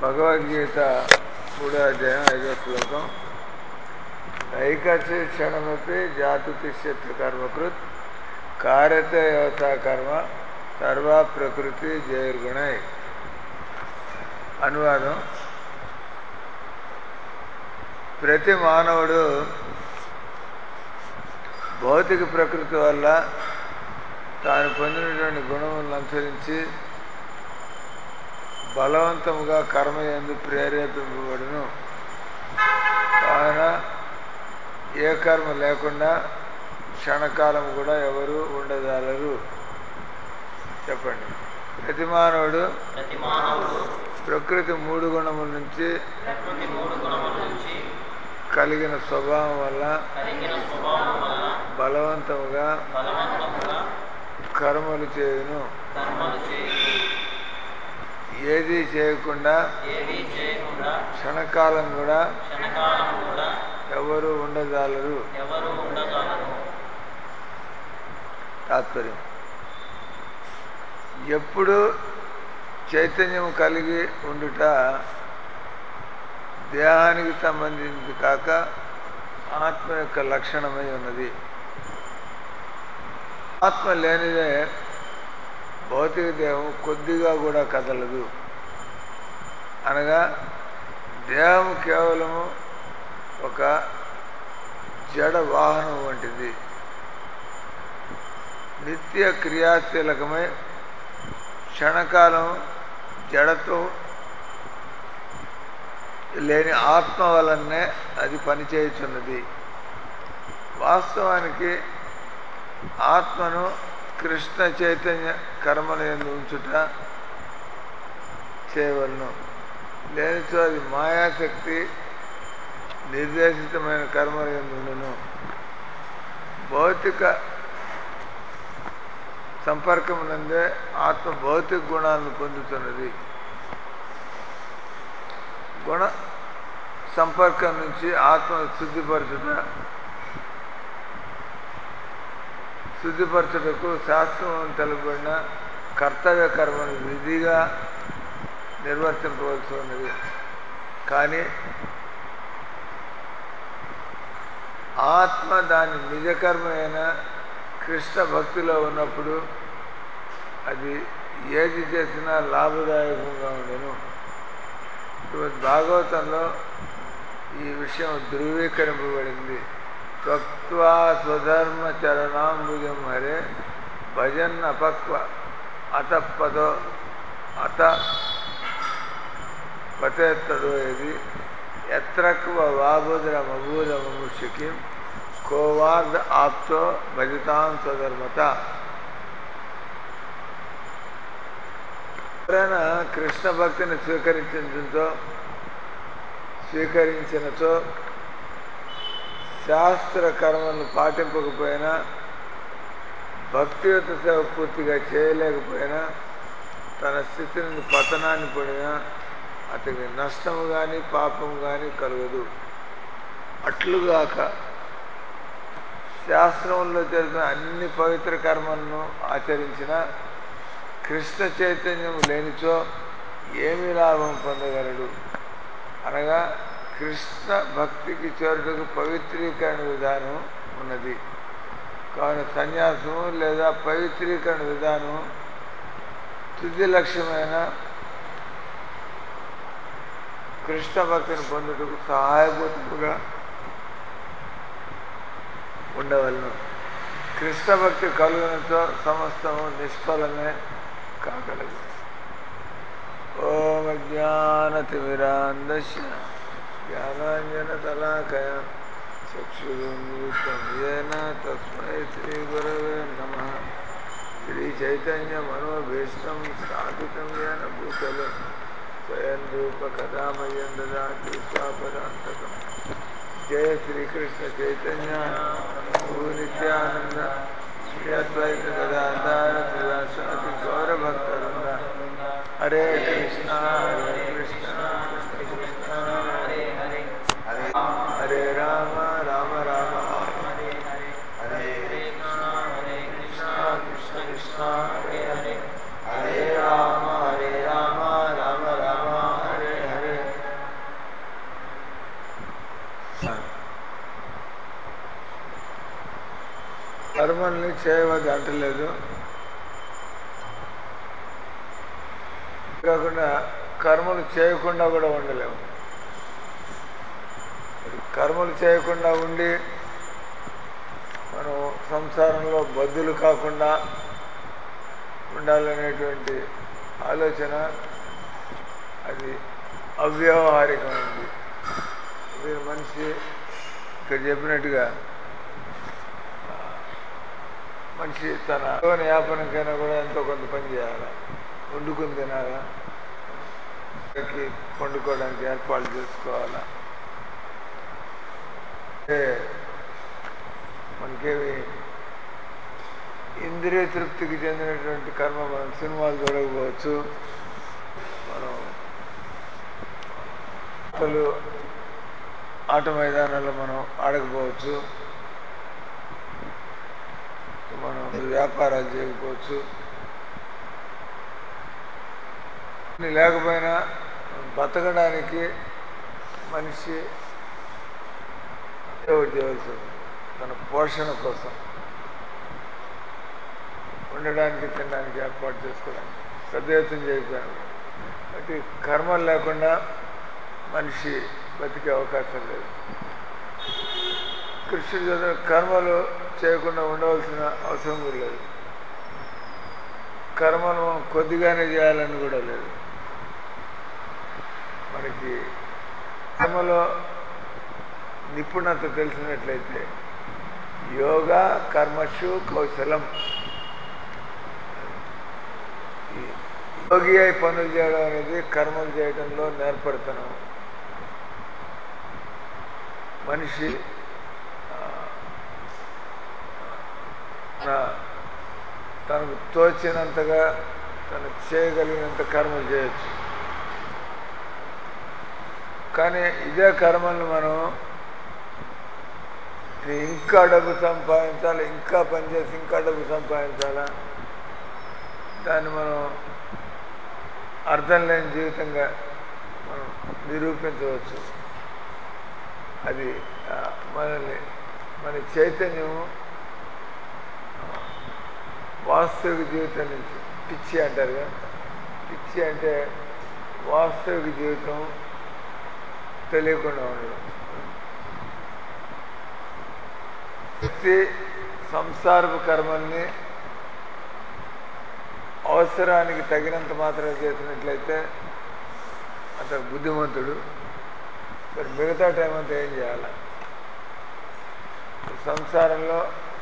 భగవద్గీత మూడో అధ్యాయం ఐదో శ్లోకం నైకర్షి క్షణమపి జాతు తిష్యత్ కర్మకృత్ కార్యత యోత కర్మ సర్వ ప్రకృతి జైర్గుణై అనువాదం ప్రతి మానవుడు భౌతిక ప్రకృతి వల్ల తాను పొందినటువంటి గుణములను అనుసరించి బలవంతముగా కర్మ ఎందు ప్రేరేపింపబడును కావున ఏ కర్మ లేకుండా క్షణకాలం కూడా ఎవరు ఉండజాలరు చెప్పండి ప్రతి మానవుడు ప్రతి మానవుడు ప్రకృతి మూడు గుణముల నుంచి ప్రకృతి మూడు గుణముల నుంచి కలిగిన స్వభావం వల్ల కలిగిన స్వభావం వల్ల బలవంతముగా బలవంతముగా కర్మలు చేయును కర్మలు చేయును ఏది చేయకుండా ఏమీ చేయకుండా క్షణకాలం కూడా క్షణకాలం కూడా ఎవరు ఉండజాలరు ఎవరు ఉండగలరు తాత్పర్యం ఎప్పుడు చైతన్యం కలిగి ఉండుట దేహానికి సంబంధించి కాక ఆత్మ యొక్క లక్షణమై ఉన్నది ఆత్మ లేనిదే భౌతిక దేహం కొద్దిగా కూడా కదలదు అనగా దేహం కేవలము ఒక జడ వాహనం వంటిది నిత్య క్రియాశీలకమై క్షణకాలం జడతో లేని ఆత్మ వలనే అది పనిచేయుచున్నది వాస్తవానికి ఆత్మను కృష్ణ చైతన్య కర్మల ఎందు ఉంచుట చేయవలను లేనిచో అది మాయాశక్తి నిర్దేశితమైన కర్మల ఎందు ఉండును భౌతిక సంపర్కమునందే ఆత్మ భౌతిక గుణాలను పొందుతున్నది గుణ సంపర్కం నుంచి ఆత్మ శుద్ధిపరచుట శుద్ధిపరచుటకు శాస్త్రం తెలుపబడిన కర్తవ్య కర్మను విధిగా నిర్వర్తింపవలసి ఉన్నది కానీ ఆత్మ దాని నిజకర్మ అయిన కృష్ణ భక్తిలో ఉన్నప్పుడు అది ఏది చేసినా లాభదాయకంగా ఉండను శ్రీమద్ భాగవతంలో ఈ విషయం ధృవీకరింపబడింది త్వక్వా స్వధర్మ చరణాంబుజం హరే భజన్ అపక్వ అత పదో అత పతేత్తడో ఇది ఎత్రక్వ వాబుద్రమభూదమముషికిం కోవార్ధ ఆప్తో భజతాం స్వధర్మత ఎవరైనా కృష్ణ భక్తిని స్వీకరించడంతో స్వీకరించినచో శాస్త్ర కర్మలను పాటింపకపోయినా భక్తియుత సేవ పూర్తిగా చేయలేకపోయినా తన స్థితి నుండి పతనాన్ని పడినా అతనికి నష్టము కానీ పాపము కానీ కలగదు అట్లుగాక శాస్త్రంలో తెలిసిన అన్ని పవిత్ర కర్మలను ఆచరించిన కృష్ణ చైతన్యం లేనిచో ఏమి లాభం పొందగలడు అనగా కృష్ణ భక్తికి చేరుటకు పవిత్రీకరణ విధానం ఉన్నది కావున సన్యాసము లేదా పవిత్రీకరణ విధానం తుది లక్ష్యమైన కృష్ణ భక్తిని పొందుటకు సహాయభూతముగా ఉండవలను కృష్ణ భక్తి కలుగునతో సమస్తము నిష్ఫలమే కాగలదు ఓం జ్ఞానతిమిరాంధస్య జ్ఞానాంజనతలాకయ చక్షురున్మిలితం ఏన తస్మై శ్రీగురవే నమ శ్రీచైతన్యమనోభీష్టం స్థాపితం ఏన భూతలే స్వయం రూప కథామయం దదాతి స్వాపదాంతకం జయ శ్రీకృష్ణ చైతన్య ప్రభు నిత్యానంద శ్రీ అద్వైత గదాధార శ్రీవాసాది గౌరభక్తవృంద హరే కృష్ణ హరే కృష్ణ కృష్ణ కృష్ణ హరే హరే హరే హరే రామ రామ రామ హరే హరే హరే హరే కృష్ణ హరే కృష్ణ కృష్ణ కృష్ణ హరే హరే హరే రామ హరే రామ రామ రామ హరే హరే కర్మల్ని చేయవద్దు అంటలేదు కాకుండా కర్మలు చేయకుండా కూడా ఉండలేము మరి కర్మలు చేయకుండా ఉండి మనం సంసారంలో బద్దులు కాకుండా ఉండాలనేటువంటి ఆలోచన అది అవ్యావహారికమైంది ఇది మనిషి ఇక్కడ చెప్పినట్టుగా ఆ, మనిషి తన జీవన యాపనకైనా కూడా ఎంతో కొంత పని చేయాలి వండుకుని తినాలా అందరికీ వండుకోవడానికి ఏర్పాట్లు చేసుకోవాలా అంటే మనకేమి ఇంద్రియ తృప్తికి చెందినటువంటి కర్మ మనం సినిమాలు చూడకపోవచ్చు మనం ఆటలు ఆట మైదానాల్లో మనం ఆడకపోవచ్చు మనం వ్యాపారాలు చేయకపోవచ్చు ఇన్ని లేకపోయినా బతకడానికి మనిషి ఏదో ఒకటి చేయవలసి వస్తుంది తన పోషణ కోసం ఉండడానికి తినడానికి ఏర్పాటు చేసుకోవడానికి సద్యత్నం చేయకపోయాను కాబట్టి కర్మలు లేకుండా మనిషి బతికే అవకాశం లేదు కృష్ణుడు చదివిన కర్మలు చేయకుండా ఉండవలసిన అవసరం కూడా లేదు కర్మను కొద్దిగానే చేయాలని కూడా లేదు మనకి కర్మలో నిపుణత తెలిసినట్లయితే యోగా కర్మషు కౌశలం ఈ యోగి అయి పనులు చేయడం అనేది కర్మలు చేయడంలో నేర్పడతాను మనిషి ఆ, తన- తనకు తోచినంతగా తను చేయగలిగినంత కర్మలు చేయొచ్చు కానీ ఇదే కర్మల్ని మనం ఇది ఇంకా డబ్బు సంపాదించాలి ఇంకా పనిచేసి ఇంకా డబ్బు సంపాదించాలా దాన్ని మనం అర్థం లేని జీవితంగా మనం నిరూపించవచ్చు అది ఆ, మనల్ని మన చైతన్యం ఆ, వాస్తవిక జీవితం నుంచి పిచ్చి అంటారుగా పిచ్చి అంటే వాస్తవిక జీవితం తెలియకుండా ఉండడం వ్యక్తి సంసారపు కర్మల్ని అవసరానికి తగినంత మాత్రమే చేసినట్లయితే అతను బుద్ధిమంతుడు మరి మిగతా టైం అంతా ఏం చేయాలి సంసారంలో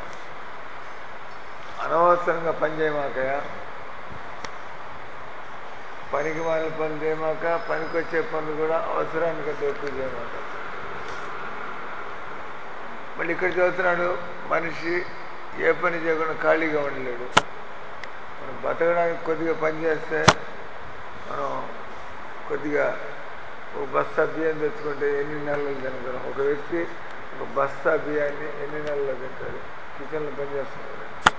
అనవసరంగా పని చేయమాకయా పనికి మాలిన పనులు చేయమాక పనికి వచ్చే పనులు కూడా అవసరానికంటే ఎక్కువ చేయమాక మళ్ళీ ఇక్కడ చదువుతున్నాడు మనిషి ఏ పని చేయకుండా ఖాళీగా ఉండలేడు మనం బతకడానికి కొద్దిగా పని చేస్తే మనం కొద్దిగా ఒక బస్తా బియ్యం తెచ్చుకుంటే ఎన్ని నెలలు తినగలం ఒక వ్యక్తి ఒక బస్తా బియ్యాన్ని ఎన్ని నెలలు తింటాడు కిచెన్లో పని చేస్తున్నాడు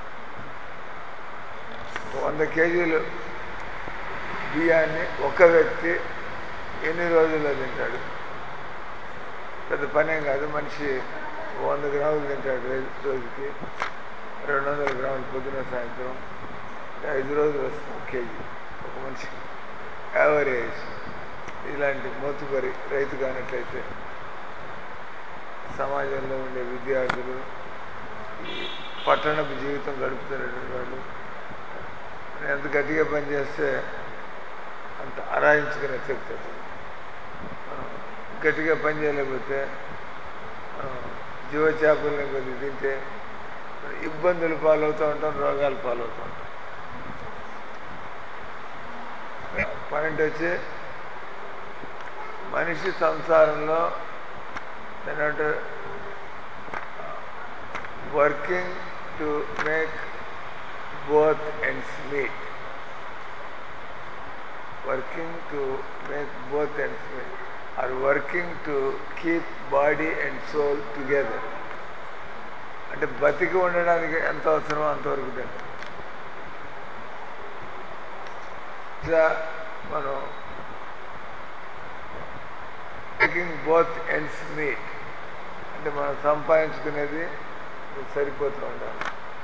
ఒక వంద కేజీలు బియ్యాన్ని ఒక వ్యక్తి ఎన్ని రోజుల్లో తింటాడు పెద్ద పనేం కాదు మనిషి ఒక వంద గ్రాములు తింటాడు రోజు- రోజుకి రెండు వందల గ్రాములు పొద్దున సాయంత్రం ఐదు రోజులు వస్తుంది ఒక కేజీ ఒక మనిషికి యావరేజ్ ఇలాంటి మోతుబరి రైతు కానట్లయితే సమాజంలో ఉండే విద్యార్థులు ఈ పట్టణపు జీవితం గడుపుతున్నటువంటి వాళ్ళు మనం ఎంత గట్టిగా పనిచేస్తే అంత అరాయించుకునే శక్తి ఉంటుంది. మనం గట్టిగా పని చేయలేకపోతే మనం జీవచేపల్ని కొద్ది తింటే మనం ఇబ్బందులు పాలవుతూ ఉంటాం రోగాలు పాలవుతూ ఉంటాం పాయింట్ వచ్చి మనిషి సంసారంలో ఏంటంటే working to make both ends meet working to make both ends meet or working to keep body and soul together అంటే బతికి ఉండడానికి ఎంత అవసరమో అంతవరకు తింటాం ఇలా మనం మేకింగ్ బోత్ ఎండ్స్ మీట్ అంటే మనం సంపాదించుకునేది సరిపోతూ ఉండాలి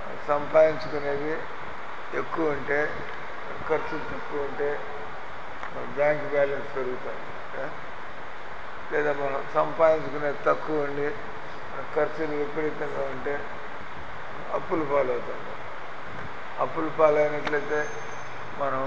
సంపాదించుకునేది ఎక్కువ ఉంటే ఖర్చులు తక్కువ ఉంటే మన బ్యాంక్ బ్యాలెన్స్ పెరుగుతుంది కదా? లేదా మనం సంపాదించుకునేది తక్కువ ఉండి మన ఖర్చులు విపరీతంగా ఉంటే అప్పులు పాలవుతాం అప్పులు పాలైనట్లయితే మనం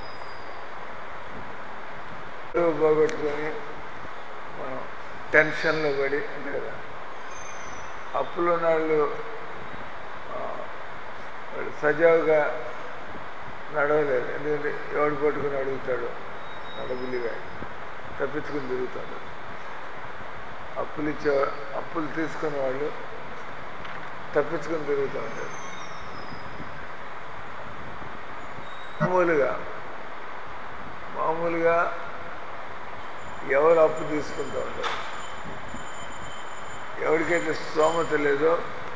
డబ్బు పోగొట్టుకొని మనం టెన్షన్లో పడి అంతే కదా అప్పులు ఉన్న వాళ్ళు ఆ, వాళ్ళు సజావుగా నడవలేరు ఎందుకంటే ఎవడు పట్టుకుని అడుగుతాడు నడబులిగా తప్పించుకుని తిరుగుతాడు అప్పులు ఇచ్చే అప్పులు తీసుకునే వాళ్ళు తప్పించుకుని తిరుగుతూ ఉంటారు మామూలుగా మామూలుగా ఎవరు అప్పు తీసుకుంటూ ఉంటారు ఎవరికైతే స్తోమత లేదో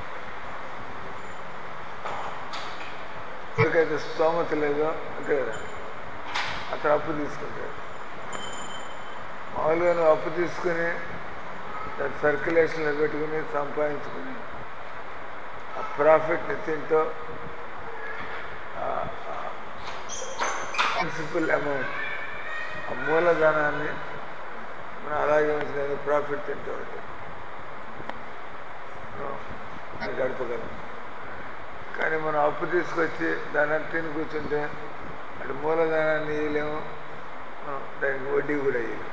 ఎవరికైతే స్తోమత లేదో అంతే కదా అతను అప్పు తీసుకుంటాడు మామూలుగా నువ్వు అప్పు తీసుకుని దాన్ని సర్క్యులేషన్లో పెట్టుకుని సంపాదించుకుని ఆ ప్రాఫిట్ని తింటూ ప్రిన్సిపల్ అమౌంట్ ఆ మూలధనాన్ని మనం అలాగే ఉంచిన ప్రాఫిట్ తింటూ ఉంటాం మనం గడపగలం కానీ మనం అప్పు తీసుకొచ్చి దాని అంతా తిని కూర్చుంటే అటు మూలధనాన్ని ఇవ్వలేము మనం దానికి వడ్డీ కూడా ఇవ్వలేము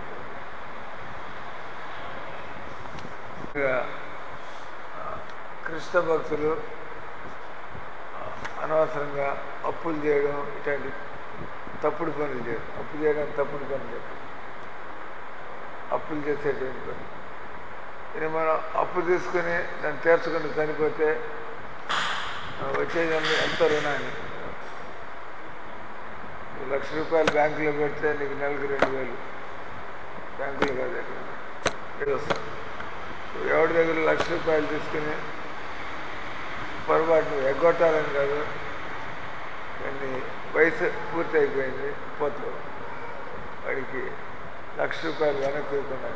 ఇక, ఆ, కృష్ణ భక్తులు ఆ, అనవసరంగా అప్పులు చేయడం ఇట్లాంటి తప్పుడు పనులు చేయడం అప్పు చేయడం తప్పుడు పనులు చెప్పు అప్పులు చేసేటువంటి పని ఇది మనం అప్పు తీసుకుని దాన్ని తీర్చకుండా చనిపోతే ఆ, వచ్చేది ఎంత- ఎంత రుణాన్ని నువ్వు లక్ష రూపాయలు బ్యాంకులో పెడితే నీకు నెలకు రెండు వేలు బ్యాంకులో కాదు ఎక్కడ ఇది వస్తుంది నువ్వు ఎవరి దగ్గర లక్ష రూపాయలు తీసుకుని పొరపాటు నువ్వు ఎగ్గొట్టాలని కాదు కానీ వయసు పూర్తి అయిపోయింది పోతావు వాడికి లక్ష రూపాయలు వెనక్కి ఇవ్వకుండా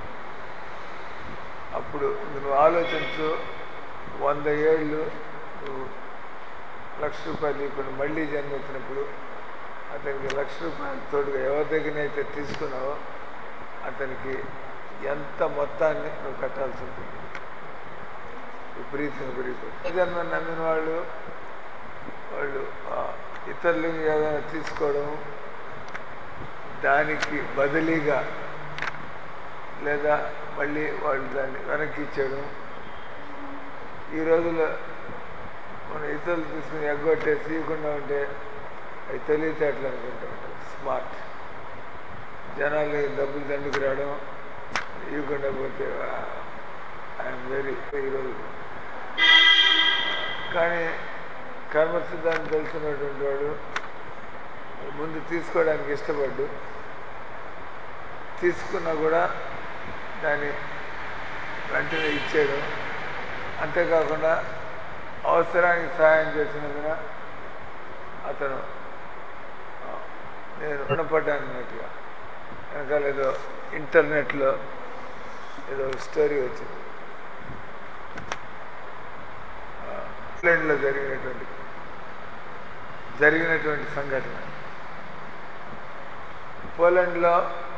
అప్పుడు నువ్వు ఆలోచించు వంద ఏళ్ళు నువ్వు లక్ష రూపాయలు ఇవ్వకుండా మళ్ళీ జన్మ వచ్చినప్పుడు అతనికి లక్ష రూపాయలు తోడుగా ఎవరి దగ్గరైతే తీసుకున్నావో అతనికి ఎంత మొత్తాన్ని నువ్వు కట్టాల్సి ఉంటుంది విపరీతంగా పెరిగిపోతుంది జన్మ నమ్మిన వాళ్ళు వాళ్ళు ఆ, ఇతరులు ఏదైనా తీసుకోవడం దానికి బదిలీగా లేదా మళ్ళీ వాళ్ళు దాన్ని వెనక్కి ఇచ్చేయడం ఈ రోజుల్లో మనం ఇతరులు తీసుకుని ఎగ్గొట్టేసి ఇవ్వకుండా ఉంటే అవి తెలివితేటలు అనుకుంటూ ఉంటారు స్మార్ట్ జనాలు డబ్బులు దండుకు రావడం ఇవ్వకుండా పోతే ఐఎమ్ వెరీ ఈరోజు కానీ కర్మ సిద్ధాంతం తెలుసున్నటువంటి వాడు ముందు తీసుకోవడానికి ఇష్టపడ్డు తీసుకున్నా కూడా దాన్ని వెంటనే ఇచ్చేయడం అంతేకాకుండా అవసరానికి సహాయం చేసినందున అతను ఆ, నేను రుణపడ్డాను అన్నట్టుగా వెనకాల ఏదో ఇంటర్నెట్లో ఏదో స్టోరీ వచ్చింది ఆ, ఇంగ్లాండ్లో జరిగినటువంటి జరిగినటువంటి సంఘటన పోలాండ్లో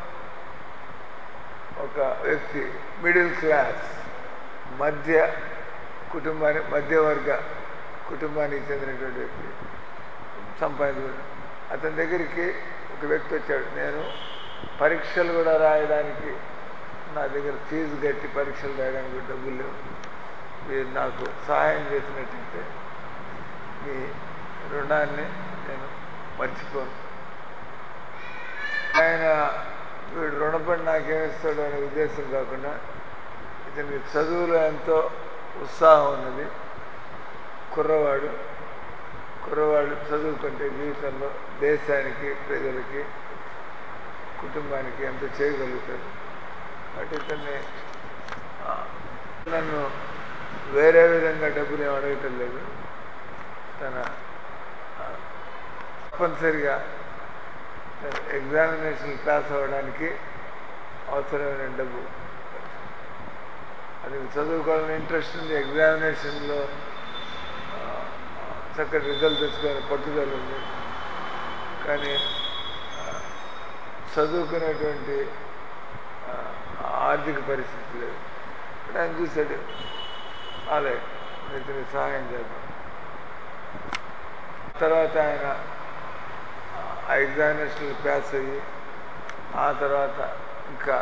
ఒక వ్యక్తి మిడిల్ క్లాస్ మధ్య కుటుంబాన్ని మధ్యవర్గ కుటుంబానికి చెందినటువంటి వ్యక్తి సంపాదించుకున్నాడు అతని దగ్గరికి ఒక వ్యక్తి వచ్చాడు నేను పరీక్షలు కూడా రాయడానికి నా దగ్గర ఫీజు కట్టి పరీక్షలు రాయడానికి కూడా డబ్బులు లేవు మీరు నాకు సహాయం చేసినట్టయితే మీ రుణాన్ని నేను మర్చిపోను ఆయన వీడు రుణపడి నాకేమిస్తాడు అనే ఉద్దేశం కాకుండా ఇతనికి చదువులో ఎంతో ఉత్సాహం ఉన్నది కుర్రవాడు కుర్రవాడు చదువుకుంటే జీవితంలో దేశానికి ప్రజలకి కుటుంబానికి ఎంత చేయగలుగుతాడు కాబట్టి ఇతన్ని ఆ, నన్ను వేరే విధంగా డబ్బులు ఏం అడగటం లేదు తన ఆ, తప్పనిసరిగా తన ఎగ్జామినేషన్ పాస్ అవ్వడానికి అవసరమైన డబ్బు అది చదువుకోవాలని ఇంట్రెస్ట్ ఉంది ఎగ్జామినేషన్లో ఆ, చక్కటి రిజల్ట్ తెచ్చుకునే పట్టుదల ఉంది కానీ ఆ, చదువుకునేటువంటి ఆ, ఆర్థిక పరిస్థితి లేదు ఇప్పుడు ఆయన చూశాడు అలే ఇతనికి సహాయం చేద్దాం తర్వాత ఆయన ఆ ఎగ్జామినేషన్లు పాస్ అయ్యి ఆ తర్వాత ఇంకా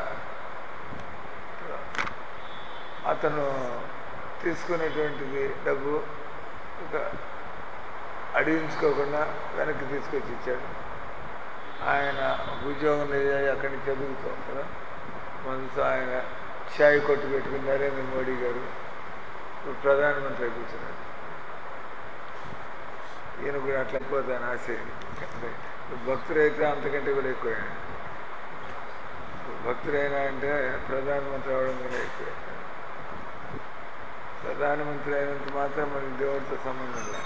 అతను తీసుకునేటువంటిది డబ్బు ఒక అడిగించుకోకుండా వెనక్కి తీసుకొచ్చి ఇచ్చాడు ఆయన ఉద్యోగం లేదు అక్కడి నుంచి చదువుతూ ఉంటాడు మనసు ఆయన షాయి కొట్టు పెట్టుకుని నరేంద్ర మోడీ గారు ఇప్పుడు ప్రధానమంత్రి కూర్చున్నాడు ఈయన కూడా అట్లా అయిపోతాను ఆశ భక్తుడైతే అంతకంటే కూడా ఎక్కువ భక్తుడైనా అంటే ప్రధానమంత్రి అవడం కూడా ఎక్కువ ప్రధానమంత్రి అయినంత మాత్రం మనకి దేవుడితో సంబంధం లేదు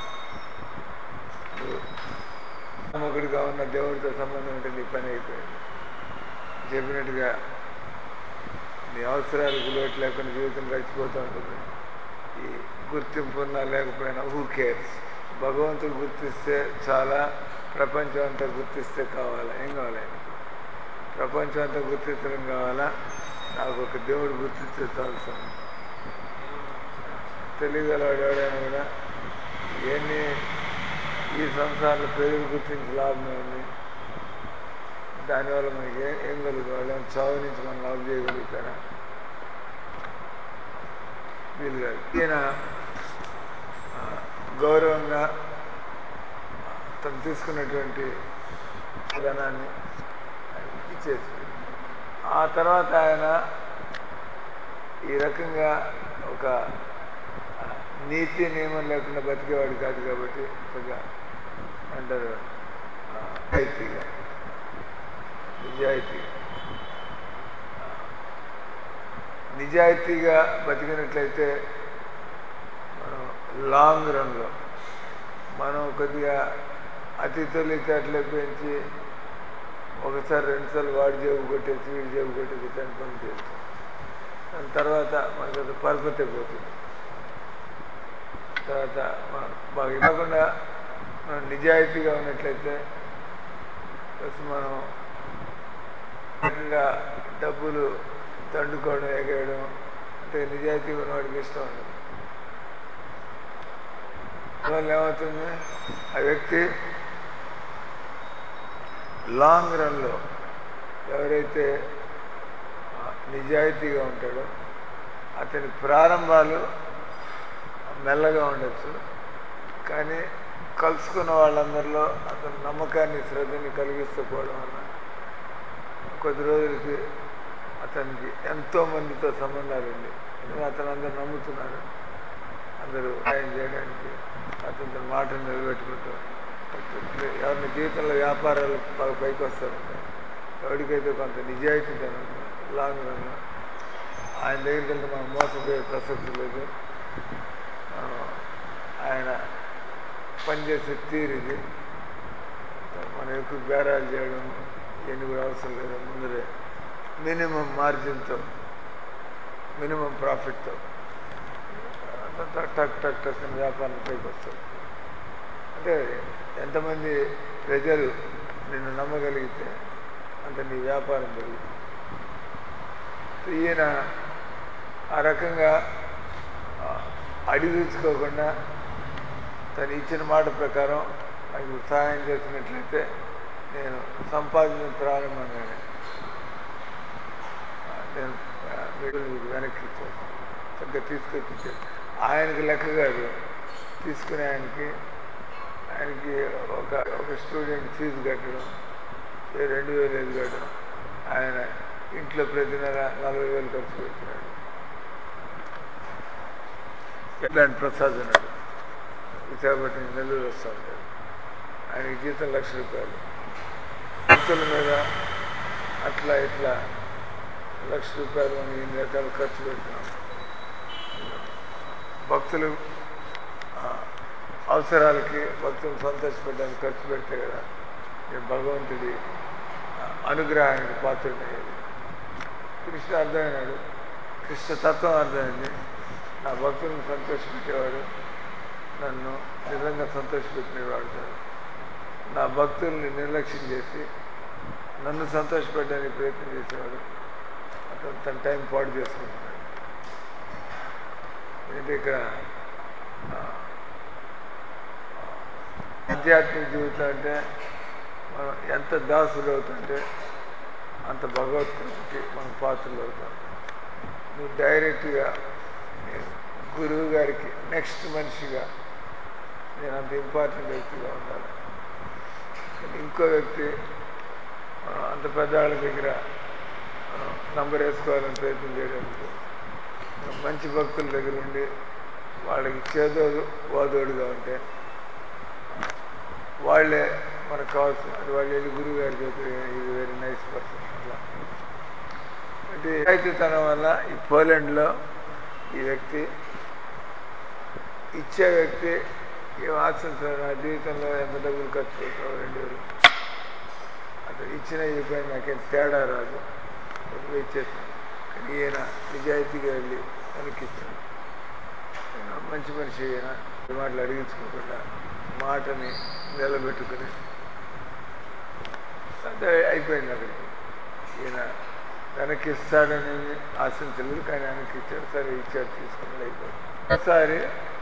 నమ్మకుడిగా ఉన్న దేవుడితో సంబంధం ఉంటే నీ పని అయిపోయింది చెప్పినట్టుగా నీ అవసరాలకు లోటు లేకుండా జీవితం గడిచిపోతూ ఉంటుంది ఈ గుర్తింపు ఉన్నా లేకపోయినా హూ కేర్స్ భగవంతుడు గుర్తిస్తే చాలా ప్రపంచం అంతా గుర్తిస్తే కావాలా ఏం కావాలి ఆయనకి? ప్రపంచం అంతా గుర్తించడం కావాలా నాకు ఒక దేవుడు గుర్తిస్తే చాలు స్వామి తెలియగలవాడు ఎవడైనా కూడా ఎన్ని ఈ సంసారంలో ప్రజలు గుర్తించి లాభం ఉంది దానివల్ల మనకి ఏం ఏం కలుగుతుంది వాళ్ళని చావు నుంచి మనం లాభం చేయగలుగుతారా వీలు కాదు ఈయన ఆ, గౌరవంగా తను తీసుకున్నటువంటి ధనాన్ని ఆయనకి ఇచ్చేసి ఆ తర్వాత ఆయన ఈ రకంగా ఒక ఆ, నీతి నియమం లేకుండా బతికేవాడు కాదు కాబట్టి కొద్దిగా అంటారు ఆ, నిజాయితీగా నిజాయితీగా ఆ, నిజాయితీగా బతికినట్లయితే మనం లాంగ్ రన్లో మనం కొద్దిగా అతి తెలివితేటలు పెంచి ఒకసారి రెండుసార్లు వాడి జేబు కొట్టేసి వీడి జేబు కొట్టేసి ఇట్లాంటి పని చేయొచ్చు దాని తర్వాత మనకు అది పరపతి అయిపోతుంది తర్వాత మనం బాగా కాకుండా మనం నిజాయితీగా ఉన్నట్లయితే ప్లస్ మనం రకంగా డబ్బులు దండుకోవడం ఎగేయడం అంటే నిజాయితీగా ఉన్నవాడికి ఇష్టం ఉండదు దానివల్ల ఏమవుతుంది ఆ వ్యక్తి లాంగ్ రన్లో ఎవరైతే ఆ, నిజాయితీగా ఉంటాడో అతని ప్రారంభాలు మెల్లగా ఉండొచ్చు కానీ కలుసుకున్న వాళ్ళందరిలో అతని నమ్మకాన్ని శ్రద్ధని కలిగిస్తూ పోవడం వల్ల కొద్ది రోజులకి అతనికి ఎంతో మందితో సంబంధాలు ఉంది ఎందుకంటే అతను అందరు నమ్ముతున్నారు అందరూ సాయం చేయడానికి అతని తన మాటను నిలబెట్టుకుంటూ ఎవరిని జీవితంలో వ్యాపారాలు బాగా పైకి వస్తారంటే ఎవరికైతే కొంత నిజాయితీ ఉందో లాంగ్ రన్లో ఆయన దగ్గరికి వెళ్తే మనం మోసపోయే ప్రసక్తి లేదు మనం ఆయన పనిచేసే తీరు ఇది మనం ఎక్కువ బేరాలు చేయడం ఇవన్నీ కూడా అవసరం లేదు ముందరే మినిమం మార్జిన్తో మినిమం ప్రాఫిట్తో అంతా టక్ టక్ టక్ అని వ్యాపారం పైకి వస్తుంది అంటే ఎంతమంది ప్రజలు నిన్ను నమ్మగలిగితే అంత నీ వ్యాపారం పెరుగుతుంది ఈయన ఆ రకంగా ఆ, అడిగించుకోకుండా తను ఇచ్చిన మాట ప్రకారం నాకు ఇప్పుడు సహాయం చేసినట్లయితే నేను సంపాదించిన ప్రారంభంగానే ఆ, నేను ఆ, మీకు మీకు వెనక్కి ఇచ్చాను చక్కగా తీసుకొచ్చి ఇచ్చాను ఆయనకి లెక్క కాదు తీసుకునే ఆయనకి ఆయనకి ఒక ఒక స్టూడెంట్ ఫీజు కట్టడం ఏ రెండు వేలు ఐదు కట్టడం ఆయన ఇంట్లో ప్రతి నెల నలభై వేలు ఖర్చు పెడుతున్నాడు ఇట్లాంటి ప్రసాద్ అన్నాడు విశాఖపట్నం నెల్లూరు వస్తూ ఉంటాడు ఆయనకి జీతం లక్ష రూపాయలు భక్తుల మీద అట్లా ఇట్లా లక్ష రూపాయలు మనం ఇన్ని రకాలు ఖర్చు పెడుతున్నాం భక్తులు ఆ, అవసరాలకి భక్తులు సంతోషపెట్టడానికి ఖర్చు పెడితే కదా నేను భగవంతుడి ఆ, అనుగ్రహానికి పాత్రుడయ్యేది కృష్ణ అర్థమైనాడు కృష్ణ తత్వం అర్థమైంది నా భక్తులను సంతోషపెట్టేవాడు నన్ను నిజంగా సంతోషపెట్టిన వాడతాడు నా భక్తుల్ని నిర్లక్ష్యం చేసి నన్ను సంతోషపెట్టడానికి ప్రయత్నం చేసేవాడు అతను తన టైం పాడు చేసుకుంటున్నాడు అంటే ఇక్కడ ఆ, ఆధ్యాత్మిక జీవితం అంటే మనం ఎంత దాసుడు అవుతుంటే అంత భగవద్గీతకి మనం పాత్రలు అవుతాం నువ్వు డైరెక్ట్గా నేను గురువు గారికి నెక్స్ట్ మనిషిగా నేను అంత ఇంపార్టెంట్ వ్యక్తిగా ఉండాలి కానీ ఇంకో వ్యక్తి ఆ, అంత పెద్దవాళ్ళ దగ్గర ఆ, నంబర్ వేసుకోవాలని ప్రయత్నం చేయడానికి మనం మంచి భక్తుల దగ్గర ఉండి వాళ్ళకి చేదోడు వాదోడుగా ఉంటే వాళ్ళే మనకు కావాల్సిన అది వాళ్ళు వెళ్ళి గురువు గారు చెప్పి ఇది వెరీ నైస్ పర్సన్ అట్లా అంటే నిజాయితీతనం వల్ల ఈ పోలాండ్లో ఈ వ్యక్తి ఇచ్చే వ్యక్తి ఏం ఆశించారు నా జీవితంలో ఎంత డబ్బులు ఖర్చు పెడతావు రెండు వేలు అతను ఇచ్చిన ఇవ్వకపోయినా నాకేం తేడా రాదు డబ్బులు ఇచ్చేస్తాను కానీ ఈయన నిజాయితీగా వెళ్ళి వెనక్కిచ్చాడు ఈయన మంచి మనిషి ఈయన ఈ మాటలు అడిగించుకోకుండా మాటని నిలబెట్టుకుని అంతే అయిపోయింది అక్కడికి ఈయన వెనక్కి ఇస్తాడని ఆశించలేదు కానీ వెనక్కి ఇచ్చాడు సరే ఇచ్చాడు తీసుకున్నాడు అయిపోయింది ఒకసారి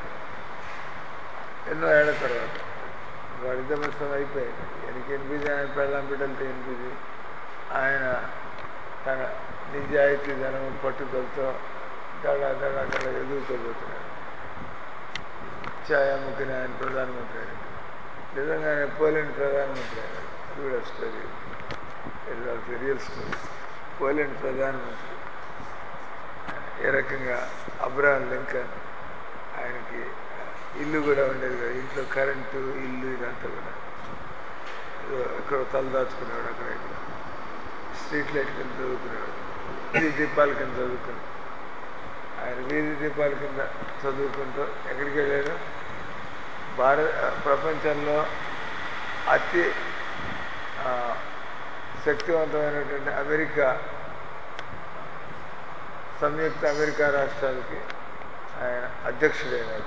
ఎన్నో ఏళ్ల తర్వాత వాడిద్దరి పుస్తకం అయిపోయింది ఈయనకి ఎనిమిది ఆయన పెళ్ళాం బిడ్డలతో ఎనిమిది ఆయన తన నిజాయితీ ధనం పట్టుదలతో దడ దడ దడ ఎదుగుతూ పోతున్నాడు ఛాయాముఖిన ఆయన ప్రధానమంత్రి అయ్యాడు నిజంగానే పోలాండ్ ప్రధానమంత్రి అయ్యాడు అది కూడా story it was real story Poland ప్రధానమంత్రి ఏ రకంగా అబ్రహాం లింకన్ ఆయనకి ఇల్లు కూడా ఉండేది కదా ఇంట్లో కరెంటు ఇల్లు ఇదంతా కూడా ఏదో ఎక్కడో తలదాచుకునేవాడు అక్కడ ఇక్కడ స్ట్రీట్ లైట్ కింద చదువుకునేవాడు వీధి దీపాల కింద చదువుకుని ఆయన వీధి దీపాల కింద చదువుకుంటూ ఎక్కడికి వెళ్ళాడు భారత ప్రపంచంలో అతి ఆ, శక్తివంతమైనటువంటి అమెరికా సంయుక్త అమెరికా రాష్ట్రాలకి ఆయన అధ్యక్షుడైనాడు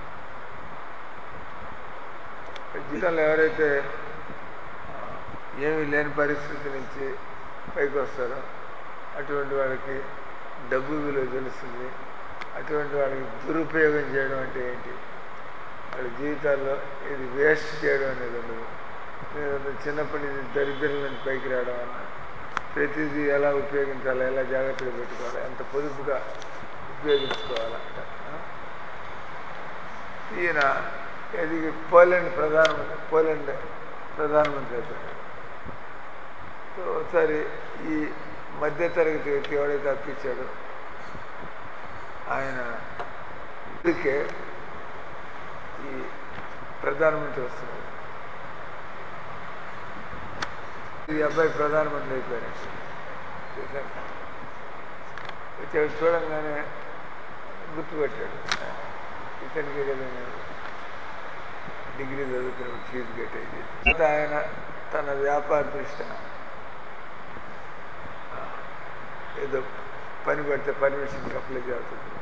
జీవితంలో ఎవరైతే ఆ, ఏమీ లేని పరిస్థితి నుంచి పైకి వస్తారో అటువంటి వాళ్ళకి డబ్బు విలువ తెలుస్తుంది అటువంటి వాళ్ళకి దురుపయోగం చేయడం అంటే ఏంటి వాళ్ళ జీవితాల్లో ఇది వేస్ట్ చేయడం అనేది ఉండదు లేదంటే చిన్నప్పటి నుంచి దరిద్రం నుంచి పైకి రావడం వల్ల ప్రతిదీ ఎలా ఉపయోగించాలి ఎలా జాగ్రత్తగా పెట్టుకోవాలి ఎంత పొదుపుగా ఉపయోగించుకోవాలంట ఆ? ఈయన ఇది పోలాండ్ ప్రధానమంత్రి పోలాండ్ ప్రధానమంత్రి అయిపోయాడు సో ఒకసారి ఈ మధ్యతరగతి వ్యక్తి ఎవడైతే అప్పించాడో ఆయన ఇందుకే ఈ ప్రధానమంత్రి వస్తున్నాడు ఈ అబ్బాయి ప్రధానమంత్రి అయిపోయాడు చూశాను వచ్చాడు చూడంగానే గుర్తుపెట్టాడు ఇతనికి కదా నేను డిగ్రీ చదువుకున్నప్పుడు ఫీజు కట్టేది తర్వాత ఆయన తన వ్యాపార దృష్ట్యా ఆ, ఏదో పని పడితే పర్మిషన్కి అప్లై చేయాల్సి వచ్చింది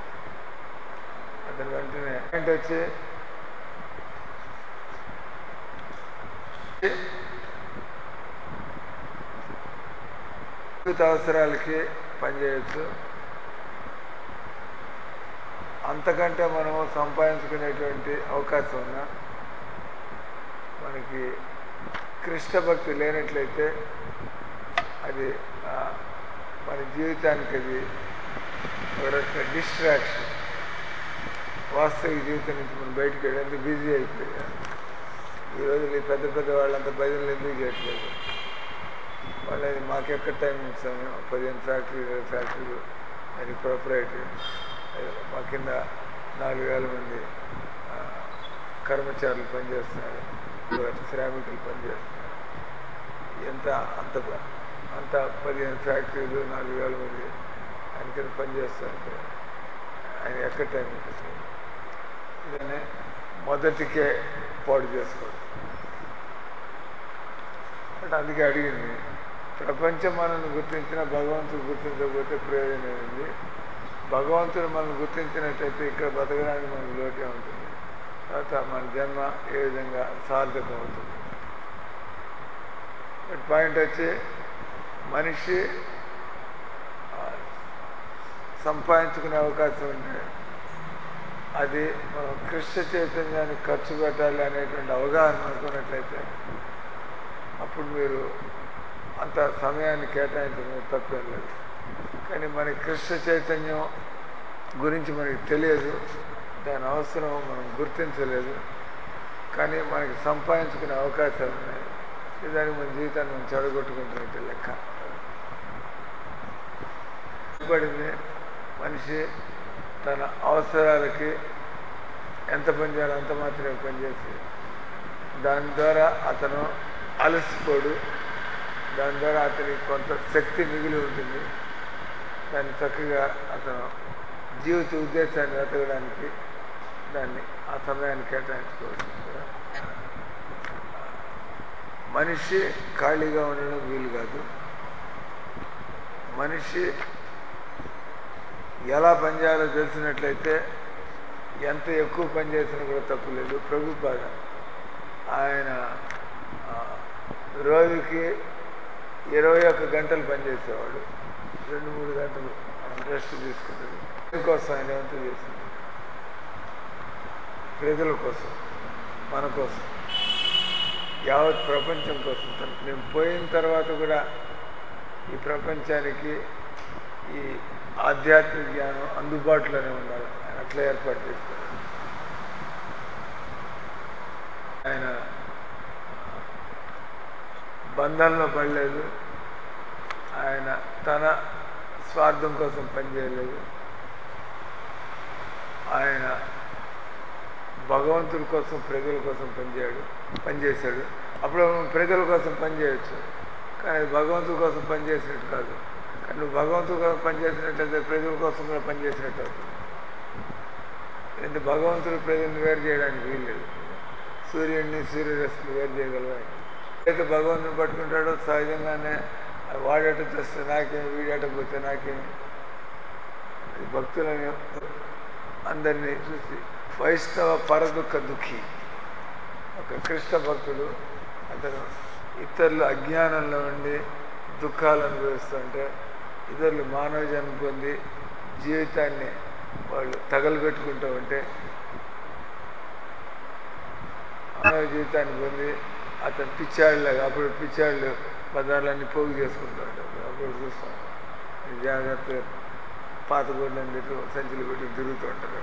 అతను వెంటనే ఏంటి వచ్చి జీవిత అవసరాలకి పనిచేయచ్చు అంతకంటే మనము సంపాదించుకునేటువంటి అవకాశం ఉన్నా మనకి కృష్ణ భక్తి లేనట్లయితే అది ఆ, మన జీవితానికి అది ఒక రకంగా డిస్ట్రాక్షన్ వాస్తవిక జీవితం నుంచి మనం బయటకు వెళ్ళేందుకు బిజీ అయిపోయారు ఈ రోజులు ఈ పెద్ద పెద్ద వాళ్ళంతా భజనలు ఎందుకు చేయట్లేదు వాళ్ళని మాకెక్కడ టైం ఇస్తాము పదిహేను ఫ్యాక్టరీలు ఇరవై ఫ్యాక్టరీలు దానికి ప్రొపరేటరీ మా కింద నాలుగు వేల మంది ఆ, కర్మచారులు పనిచేస్తున్నారు శ్రామికులు పనిచేస్తున్నారు ఎంత అంత అంత పదిహేను ఫ్యాక్టరీలు నాలుగు వేల మంది ఆయన కింద పనిచేస్తుంటే ఆయన ఎక్కడ టైం ఉంటుంది ఇదనే మొదటికే పాడు చేసుకోవడం అంటే అందుకే అడిగింది ప్రపంచం మనల్ని గుర్తించిన భగవంతుడు గుర్తించకపోతే ప్రయోజనం ఏంది భగవంతుడు మనల్ని గుర్తించినట్టయితే ఇక్కడ బతకడానికి మనకు లోటే ఉంటుంది తర్వాత మన జన్మ ఏ విధంగా సార్థకం అవుతుంది బట్ పాయింట్ వచ్చి మనిషి ఆ, సంపాదించుకునే అవకాశం ఉంటే అది మనం కృష్ణ చైతన్యాన్ని ఖర్చు పెట్టాలి అనేటువంటి అవగాహన అనుకున్నట్లయితే అప్పుడు మీరు అంత సమయాన్ని కేటాయించడం తప్పేం లేదు కానీ మనకి కృష్ణ చైతన్యం గురించి మనకి తెలియదు దాని అవసరం మనం గుర్తించలేదు కానీ మనకి సంపాదించుకునే అవకాశాలు ఉన్నాయి నిజానికి మన జీవితాన్ని మనం చెడగొట్టుకుంటున్నట్టు లెక్క పడింది మనిషి తన అవసరాలకి ఎంత పని చేయాలో అంత మాత్రమే పనిచేసి దాని ద్వారా అతను అలసిపోడు దాని ద్వారా అతనికి కొంత శక్తి మిగిలి ఉంటుంది దాన్ని చక్కగా అతను జీవిత ఉద్దేశాన్ని వెతకడానికి దాన్ని ఆ సమయాన్ని కేటాయించుకోవచ్చు మనిషి ఖాళీగా ఉండడం వీలు కాదు మనిషి ఎలా పనిచేయాలో తెలిసినట్లయితే ఎంత ఎక్కువ పని చేసినా కూడా తప్పు లేదు ప్రభుపాద ఆయన ఆ, రోజుకి ఇరవై ఒక్క గంటలు పనిచేసేవాడు రెండు మూడు గంటలు రెస్ట్ తీసుకున్నాడు దీనికోసం ఆయన ఎంత చేసింది ప్రజల కోసం మన కోసం యావత్ ప్రపంచం కోసం తను- నేను పోయిన తర్వాత కూడా ఈ ప్రపంచానికి ఈ ఆధ్యాత్మిక జ్ఞానం అందుబాటులోనే ఉండాలి ఆయన అట్లా ఏర్పాటు చేస్తారు ఆయన బంధంలో పడలేదు ఆయన తన స్వార్థం కోసం పనిచేయలేదు ఆయన భగవంతుడి కోసం ప్రజల కోసం పనిచేయడు పనిచేశాడు అప్పుడు మనం ప్రజల కోసం పనిచేయచ్చు కానీ అది భగవంతుడి కోసం పనిచేసినట్టు కాదు కానీ నువ్వు భగవంతుడి కోసం పనిచేసినట్లయితే ప్రజల కోసం కూడా పనిచేసినట్టు అవుతుంది ఎందుకంటే భగవంతుడు ప్రజల్ని వేరు చేయడానికి వీల్లేదు సూర్యుడిని సూర్యరశ్మిని వేరు చేయగలవా అయితే భగవంతుని పట్టుకుంటాడో సహజంగానే అది వాడేట తెస్తే నాకేమి వీడేట పోతే నాకేమి అది భక్తులని అందరినీ చూసి వైష్ణవ పరదుఃఖ దుఃఖి ఒక కృష్ణ భక్తుడు అతను ఇతరులు అజ్ఞానంలో ఉండి దుఃఖాలు అనుభవిస్తుంటే ఇతరులు మానవ జన్మ పొంది జీవితాన్ని వాళ్ళు తగలబెట్టుకుంటూ ఉంటే మానవ జీవితాన్ని పొంది అతను పిచ్చాళ్ళలాగా అప్పుడు పిచ్చాళ్ళు పదార్థాలన్నీ పోగు చేసుకుంటూ ఉంటారు అప్పుడు చూస్తాం జాగ్రత్త పాత గుడ్లను తిట్టు సంచులు పెట్టి తిరుగుతూ ఉంటారు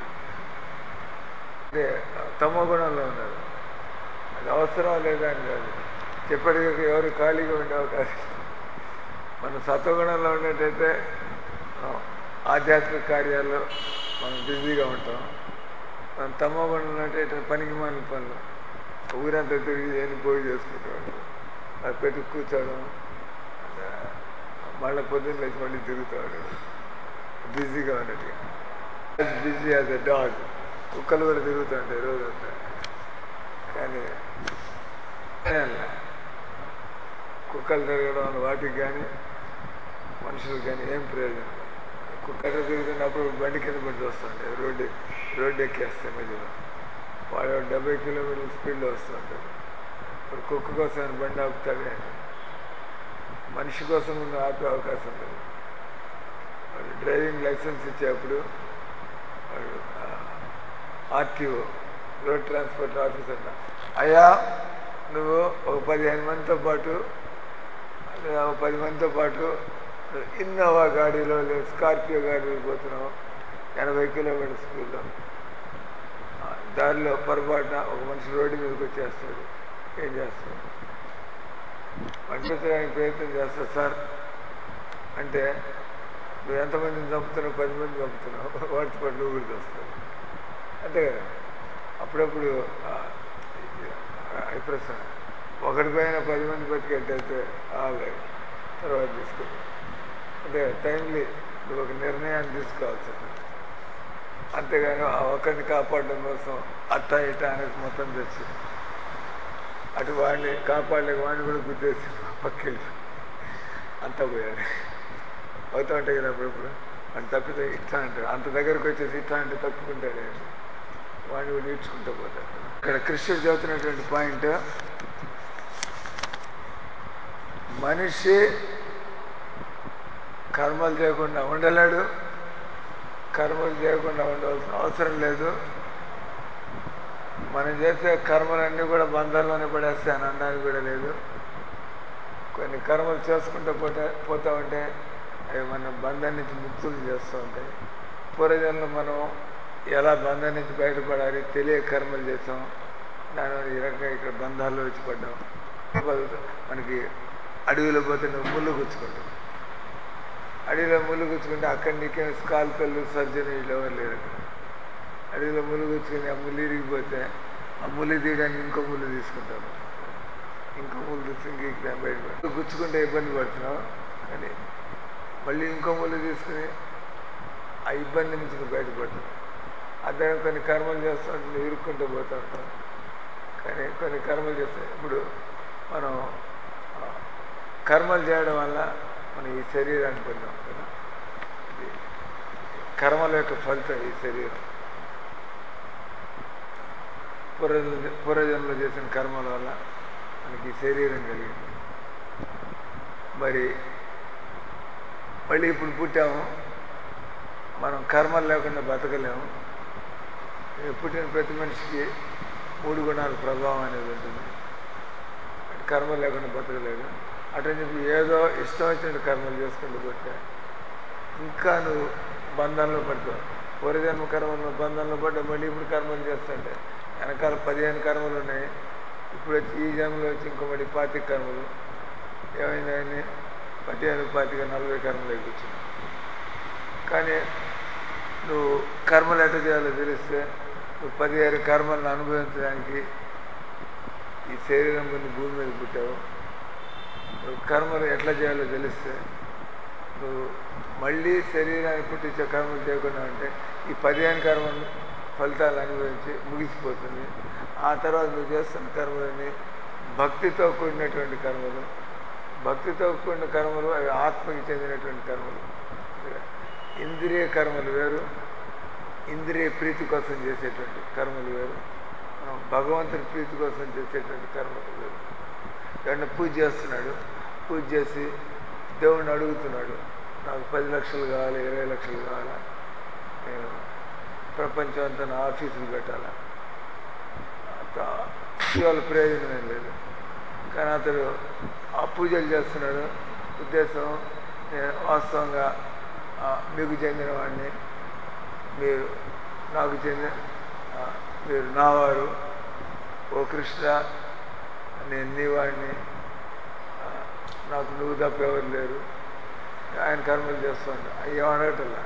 అంటే తమో గుణంలో ఉన్నారు అది అవసరం లేదా అని కాదు చెప్పటికి ఎవరు ఖాళీగా ఉండే అవకాశం మనం సత్వగుణంలో ఉన్నట్టయితే మనం ఆధ్యాత్మిక కార్యాల్లో మనం బిజీగా ఉంటాం మనం తమో గుణంలో ఉన్నట్టయితే పనికి మాలిన పనులు ఊరంతా తిరిగి ఏం పోయి చేసుకుంటూ ఉంటాం అది పెట్టి కూర్చోవడం అంటే మళ్ళీ పొద్దున్న లేచి మళ్ళీ తిరుగుతూ ఉంటాడు బిజీగా ఉన్నట్టుగా బిజీ యాజ్ ఎ డాగ్ కుక్కలు కూడా తిరుగుతూ ఉంటాయి రోజంతా కానీ అలా కుక్కలు తిరగడం వల్ల వాటికి కానీ మనుషులకు కానీ ఏం ప్రయోజనం లేదు. కుక్కలు తిరుగుతున్నప్పుడు బండి కింద పడి వస్తుంటాయి రోడ్డు రోడ్డు ఎక్కేస్తాయి మధ్యలో వాడు డెబ్బై కిలోమీటర్ల స్పీడ్లో వస్తూ ఉంటాడు ఇప్పుడు కుక్క కోసం ఆయన బండి ఆపుతాడే మనిషి కోసం నువ్వు ఆపే అవకాశం లేదు వాడు డ్రైవింగ్ లైసెన్స్ ఇచ్చేప్పుడు వాడు ఆర్టీఓ రోడ్ ట్రాన్స్పోర్ట్ ఆఫీసర్ అయ్యా నువ్వు ఒక పదిహేను మందితో పాటు లేదా ఒక పది మందితో పాటు ఇన్నోవా గాడిలో లేదా స్కార్పియో గాడిలో పోతున్నావు ఎనభై కిలోమీటర్ స్పీడ్లో ఆ, దారిలో పొరపాటున ఒక మనిషి రోడ్డు మీదకి వచ్చేస్తాడు ఏం చేస్తాడు పండించడానికి ప్రయత్నం చేస్తా సార్ అంటే నువ్వు ఎంతమందిని చంపుతున్నావు పది మంది చంపుతున్నావు వాటితో పాటు నువ్వు కూడా వస్తావు అంతే కదా అప్పుడప్పుడు ఆ, ఈ ప్రశ్న ఒకటి పైన పది మంది బతికేటైతే ఆల్రైట్ తర్వాత తీసుకుంటాం అంటే టైంలీ నువ్వు ఒక నిర్ణయాన్ని తీసుకోవాల్సి ఉంటుంది అంతేగాని ఆ ఒక్కరిని కాపాడడం కోసం అట్టా ఇట్టా అనేది మొత్తం తెచ్చి అటు వాడిని కాపాడలేక వాడిని కూడా గుద్దేసి పక్కెళ్ళి అంతా పోయాడు అవుతూ ఉంటాయి కదా అప్పుడప్పుడు అని తప్పితే ఇట్లా అంటాడు అంత దగ్గరకు వచ్చేసి ఇట్లా అంటే తప్పుకుంటాడు ఆయన వాడిని కూడా నేర్చుకుంటూ పోతాడు ఇక్కడ కృష్ణుడు చెబుతున్నటువంటి పాయింట్ మనిషి కర్మలు చేయకుండా ఉండలేడు కర్మలు చేయకుండా ఉండవలసిన అవసరం లేదు మనం చేసే కర్మలన్నీ కూడా బంధాల్లోనే పడేస్తాయి అని అనడానికి కూడా లేదు కొన్ని కర్మలు చేసుకుంటూ పోతే పోతా ఉంటే అవి మన బంధం నుంచి ముక్తులు చేస్తూ ఉంటాయి పూర్వజన్మలో మనం ఎలా బంధం నుంచి బయటపడాలి తెలియ కర్మలు చేసాం దానివల్ల ఈ రకంగా ఇక్కడ బంధాల్లో వచ్చి పడ్డాం మనకి అడవిలో పోతే నువ్వు ముళ్ళు గుచ్చుకుంటావు అడవిలో ముళ్ళు గుచ్చుకుంటే అక్కడ నీకేం స్కాల్పెళ్ళు సర్జన్ వీళ్ళు ఎవరు లేరు అక్కడ అడవిలో ముళ్ళు గుచ్చుకుని ఆ ముళ్ళు ఇరిగిపోతే ఆ ముళ్ళు తీయడానికి ఇంకో ముళ్ళు తీసుకుంటారు ఇంకో ముళ్ళు తీసుకుని ఇక్కడ బయట గుచ్చుకుంటే ఇబ్బంది పడుతున్నావు కానీ మళ్ళీ ఇంకో ముళ్ళు తీసుకుని ఆ ఇబ్బంది నుంచి నువ్వు బయటపడుతున్నావు అదే కొన్ని కర్మలు చేస్తూ ఉంటే నువ్వు ఇరుక్కుంటూ పోతూ ఉంటావు కానీ కొన్ని కర్మలు చేస్తాయి ఇప్పుడు మనం ఆ, కర్మలు చేయడం వల్ల మనం ఈ శరీరాన్ని పొందాం కదా ఇది కర్మల యొక్క ఫలితం ఈ శరీరం పూర్వ పూర్వజన్మలో చేసిన కర్మల వల్ల మనకి ఈ శరీరం కలిగింది మరి మళ్ళీ ఇప్పుడు పుట్టాము మనం కర్మలు లేకుండా బతకలేము ఇక పుట్టిన ప్రతి మనిషికి మూడు గుణాల ప్రభావం అనేది ఉంటుంది అటు కర్మ లేకుండా బతకలేడు అటని చెప్పి ఏదో ఇష్టం వచ్చినట్టు కర్మలు చేసుకుంటూ పోతే ఇంకా నువ్వు బంధంలో పడతావు పూర్వజన్మ కర్మలు బంధంలో పడ్డా మళ్ళీ ఇప్పుడు కర్మలు చేస్తుంటే వెనకాల పదిహేను కర్మలు ఉన్నాయి ఇప్పుడు వచ్చి ఈ జన్మలో వచ్చి ఇంకో మళ్ళీ పాతిక కర్మలు ఏమైందని పదిహేను పాతిక నలభై కర్మలు కూర్చున్నావు కానీ నువ్వు కర్మలు ఎట్లా చేయాలో తెలిస్తే నువ్వు పదిహేను కర్మలను అనుభవించడానికి ఈ శరీరం పొంది భూమి మీద పుట్టావు నువ్వు కర్మలు ఎట్లా చేయాలో తెలిస్తే నువ్వు మళ్ళీ శరీరాన్ని పుట్టించే కర్మలు చేయకుండా ఉంటే ఈ పదిహేను కర్మలు ఫలితాలు అనుభవించి ముగిసిపోతుంది ఆ తర్వాత నువ్వు చేస్తున్న కర్మలని భక్తితో కూడినటువంటి కర్మలు భక్తితో కూడిన కర్మలు అవి ఆత్మకి చెందినటువంటి కర్మలు ఇంద్రియ కర్మలు వేరు ఇంద్రియ ప్రీతి కోసం చేసేటువంటి కర్మలు వేరు మనం భగవంతుని ప్రీతి కోసం చేసేటువంటి కర్మలు వేరు ఎవరైనా పూజ చేస్తున్నాడు పూజ చేసి దేవుణ్ణి అడుగుతున్నాడు నాకు పది లక్షలు కావాలి ఇరవై లక్షలు కావాలా నేను ప్రపంచం అంతా నా ఆఫీసులు పెట్టాలా అంత వాళ్ళ ప్రయోజనం ఏం లేదు కానీ అతడు ఆ పూజలు చేస్తున్నాడు ఉద్దేశం నేను వాస్తవంగా ఆ, మీకు చెందిన వాడిని మీరు నాకు చెందిన ఆ, మీరు నావారు ఓ కృష్ణ నేను నీ వాడిని ఆ, నాకు నువ్వు తప్ప ఎవరు లేరు ఆయన కర్మలు చేస్తుంటా అయ్యో అడగటల్లా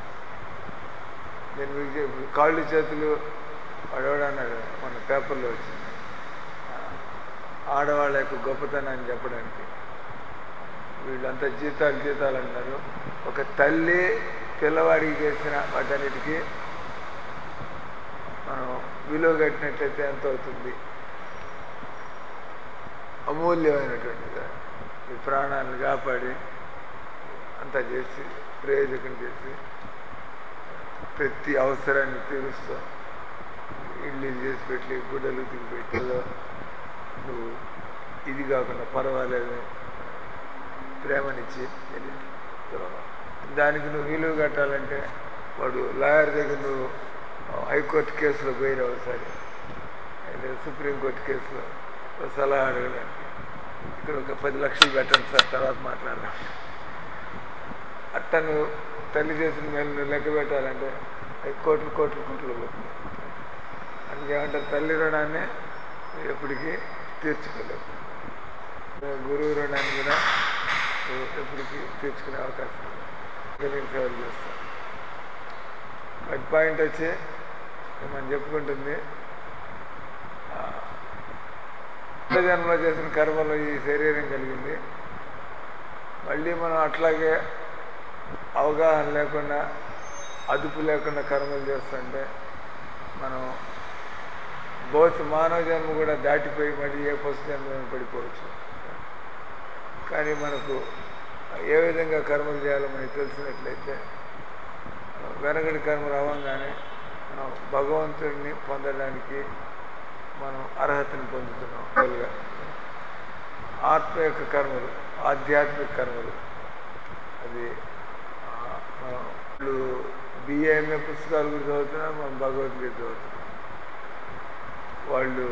నేను మీకు చెప్పి కాళ్ళు చేతులు వాడేవాడు అన్నాడు మన పేపర్లో వచ్చింది ఆ, ఆడవాళ్ళ యొక్క గొప్పతనాన్ని చెప్పడానికి వీళ్ళంతా జీతాలు జీతాలు అంటారు ఒక తల్లి పిల్లవాడికి చేసిన వాటన్నిటికీ మనం విలువ కట్టినట్లయితే ఎంత అవుతుంది అమూల్యమైనటువంటిది ఈ ప్రాణాలను కాపాడి అంతా చేసి ప్రయోజకం చేసి ప్రతి అవసరాన్ని తీరుస్తూ ఇల్లు చేసి పెట్టి గుడ్డలు ఉతికి పెట్టిలో నువ్వు ఇది కాకుండా పర్వాలేదు ప్రేమనిచ్చి దానికి నువ్వు విలువ కట్టాలంటే వాడు లాయర్ దగ్గర నువ్వు హైకోర్టు కేసులో పోయిన ఒకసారి లేదా సుప్రీంకోర్టు కేసులో ఒక సలహా అడగడానికి ఇక్కడ ఒక పది లక్షలు పెట్టండి సార్ తర్వాత మాట్లాడదాం అట్ట నువ్వు తల్లి చేసిన మేలు నువ్వు లెక్క పెట్టాలంటే అది కోట్లు కోట్లు కోట్లు పోతుంది అందుకేమంటారు తల్లి రుణాన్ని నువ్వు ఎప్పటికీ తీర్చుకోలేవు గురువు రుణాన్ని కూడా నువ్వు ఎప్పటికీ తీర్చుకునే అవకాశం లేదు నేను సేవలు చేస్తాను బట్ పాయింట్ వచ్చి మనం చెప్పుకుంటుంది ఆ, పూర్వ జన్మలో చేసిన కర్మలో ఈ శరీరం కలిగింది మళ్ళీ మనం అట్లాగే అవగాహన లేకుండా అదుపు లేకుండా కర్మలు చేస్తుంటే మనం బోత్ మానవ జన్మ కూడా దాటిపోయి మళ్ళీ ఏ పశు జన్మ పడిపోవచ్చు కానీ మనకు ఏ విధంగా కర్మలు చేయాలో మనకి తెలిసినట్లయితే వెనకటి కర్మలు అవ్వగానే మనం భగవంతుడిని పొందడానికి మనం అర్హతను పొందుతున్నాం మామూలుగా ఆత్మ యొక్క కర్మలు ఆధ్యాత్మిక కర్మలు అది ఆ, మనం ఇప్పుడు బిఏఎంఏ పుస్తకాలు కూడా చదువుతున్నాం మనం భగవద్గీత చదువుతున్నాం వాళ్ళు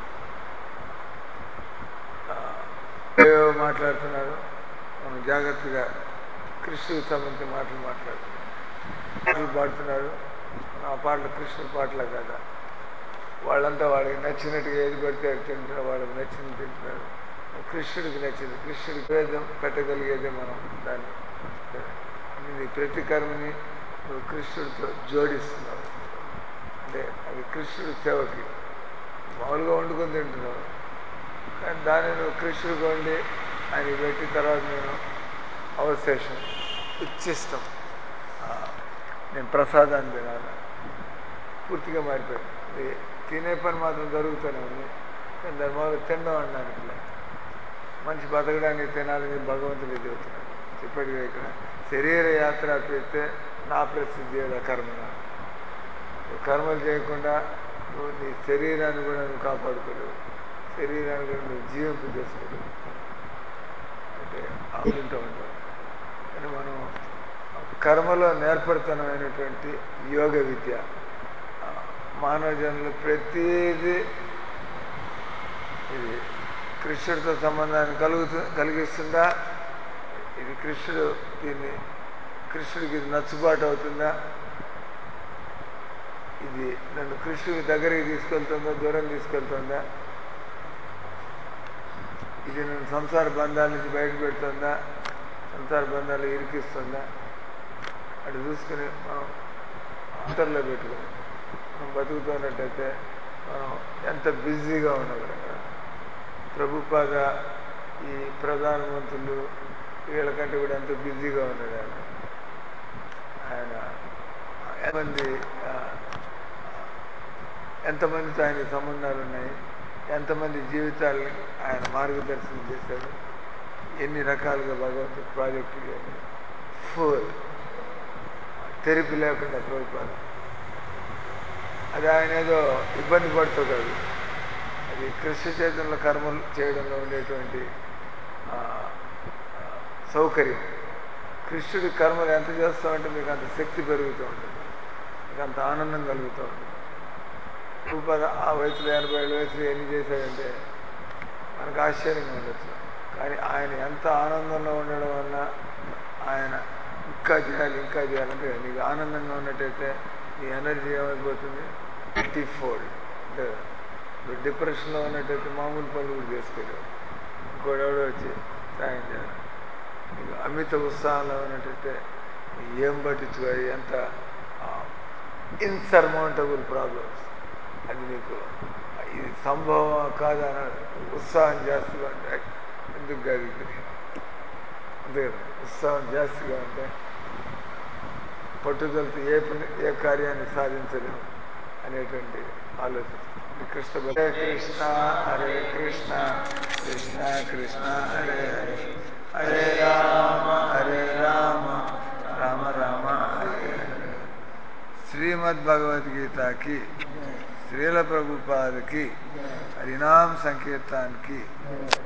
ఆ, ఏవేవో మాట్లాడుతున్నారు మనం జాగ్రత్తగా కృష్ణుడికి సంబంధించిన మాటలు మాట్లాడుతున్నాం పాటలు పాడుతున్నారు మనం ఆ పాటలు కృష్ణుడి పాటలు కదా వాళ్ళంతా వాళ్ళకి నచ్చినట్టుగా ఏది పడితే అది తింటున్నారు వాళ్ళకి నచ్చింది తింటున్నారు కృష్ణుడికి నచ్చింది కృష్ణుడికి వేదం పెట్టగలిగేదే మనం దాన్ని నీ ప్రతి కర్మని నువ్వు కృష్ణుడితో జోడిస్తున్నావు అంటే అది కృష్ణుడి సేవకి మామూలుగా వండుకొని తింటున్నావు కానీ దాన్ని నువ్వు కృష్ణుడికి వండి ఆయన పెట్టి తర్వాత నేను అవశేషం ఉచ్చిష్టం ఆ, నేను ప్రసాదాన్ని తినాలి పూర్తిగా మారిపోయింది ఇది తినే పని మాత్రం జరుగుతూనే ఉంది కానీ దాని మొదలు తినడం అనడానికి లేదు మనిషి బతకడానికి తినాలని భగవంతుడు చెబుతున్నాడు చెప్పాడుగా ఇక్కడ శరీర యాత్ర చేస్తే నా ప్రసిద్ధి ఏదో కర్మన నువ్వు కర్మలు చేయకుండా నువ్వు నీ శరీరాన్ని కూడా నువ్వు కాపాడుకోలేవు శరీరాన్ని కూడా నువ్వు జీవింపు చేసుకోలేవు అంటే అవుతుంటూ ఉంటావు కానీ మనం కర్మలో నేర్పరితనమైనటువంటి యోగ విద్య ఆ, మానవ జనులు ప్రతిదీ ఇది కృష్ణుడితో సంబంధాన్ని కలుగుతు కలిగిస్తుందా ఇది కృష్ణుడు దీన్ని కృష్ణుడికి ఇది నచ్చుబాటు అవుతుందా ఇది నన్ను కృష్ణుడి దగ్గరికి తీసుకెళ్తుందా దూరం తీసుకెళ్తుందా ఇది నన్ను సంసార బంధాల నుంచి బయట పెడుతుందా సంసార బంధాలు ఇరికిస్తుందా అటు చూసుకుని మనం అంతర్లో పెట్టుకుని మనం బతుకుతున్నట్టయితే మనం ఎంత బిజీగా ఉన్నాం కదా ప్రభుపాద ఈ ప్రధానమంత్రులు వీళ్ళకంటే కూడా ఎంత బిజీగా ఉన్నాడు ఆయన ఆయన ఎంతమంది ఆ, ఎంతమందితో ఆయన సంబంధాలు ఉన్నాయి ఎంతమంది జీవితాలు ఆయన మార్గదర్శనం చేశాడు ఎన్ని రకాలుగా భగవంతుడు ప్రాజెక్టులు ఫుల్ తెరిపి లేకుండా ప్రభుత్వాలు అది ఆయన ఏదో ఇబ్బంది పడుతూ కాదు అది కృష్ణ చైతన్యంలో కర్మలు చేయడంలో ఉండేటువంటి ఆ, ఆ, సౌకర్యం కృష్ణుడి కర్మలు ఎంత చేస్తామంటే మీకు అంత శక్తి పెరుగుతూ ఉంటుంది మీకు అంత ఆనందం కలుగుతూ ఉంటుంది రూపాయ ఆ వయసులో ఎనభై ఏళ్ళ వయసులో ఎన్ని చేశాడంటే మనకు ఆశ్చర్యంగా ఉండొచ్చు కానీ ఆయన ఎంత ఆనందంలో ఉండడం వల్ల ఆయన ఇంకా చేయాలి ఇంకా చేయాలంటే నీకు ఆనందంగా ఉన్నట్టయితే నీ ఎనర్జీ ఏమైపోతుంది ఫిఫ్టీ ఫోల్డ్ అంటే నువ్వు డిప్రెషన్లో ఉన్నట్టయితే మామూలు పనులు కూడా చేసుకోలేవు ఇంకోటి ఎవడో వచ్చి సాయం చేయాలి నీకు అమిత ఉత్సాహంలో ఉన్నట్టయితే నీకు ఏం పట్టించుకోవాలి ఎంత ఇన్సర్మౌంటబుల్ ప్రాబ్లమ్స్ అది నీకు ఇది సంభవం కాదని ఉత్సాహం జాస్తిగా ఉంటే ఎందుకు కాదు ఇది అంతే కదా ఉత్సాహం జాస్తిగా ఉంటే పట్టుదలతో ఏ పని ఏ కార్యాన్ని సాధించలేము అనేటువంటి ఆలోచన ఈ కృష్ణ హరే కృష్ణ హరే కృష్ణ కృష్ణ కృష్ణ హరే హరే హరే రామ హరే రామ రామ రామ హరే హరే శ్రీమద్ భగవద్గీతకి శ్రీల ప్రభుపాదకి హరినామ్ సంకీర్తానికి